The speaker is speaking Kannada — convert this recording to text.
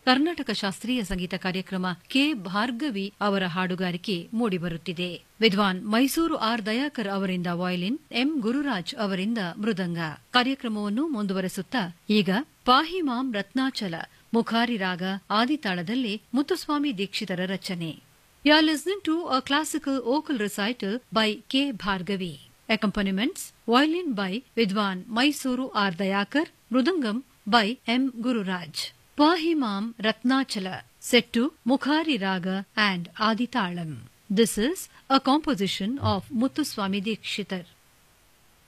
ಕರ್ನಾಟಕ ಶಾಸ್ತ್ರೀಯ ಸಂಗೀತ ಕಾರ್ಯಕ್ರಮ ಕೆ ಭಾರ್ಗವಿ ಅವರ ಹಾಡುಗಾರಿಕೆ ಮೂಡಿಬರುತ್ತಿದೆ ವಿದ್ವಾನ್ ಮೈಸೂರು ಆರ್ ದಯಾಕರ್ ಅವರಿಂದ ವಯಲಿನ್ ಎಂ ಗುರುರಾಜ್ ಅವರಿಂದ ಮೃದಂಗ ಕಾರ್ಯಕ್ರಮವನ್ನು ಮುಂದುವರೆಸುತ್ತಾ ಈಗ ಪಾಹಿಮಾಂ ರತ್ನಾಚಲ ಮುಖಾರಿ ರಾಗ ಆದಿತಾಳದಲ್ಲಿ ಮುತ್ತುಸ್ವಾಮಿ ದೀಕ್ಷಿತರ ರಚನೆ you are listening to a classical vocal recital by K Bhargavi Accompaniments violin by Vidwan Mysuru R. Dayakar, Mrudangam by M. Gururaj. Pahimam Ratnachala set to Mukhari Raga and Aditalam. This is a composition of Muthuswami Dikshitar.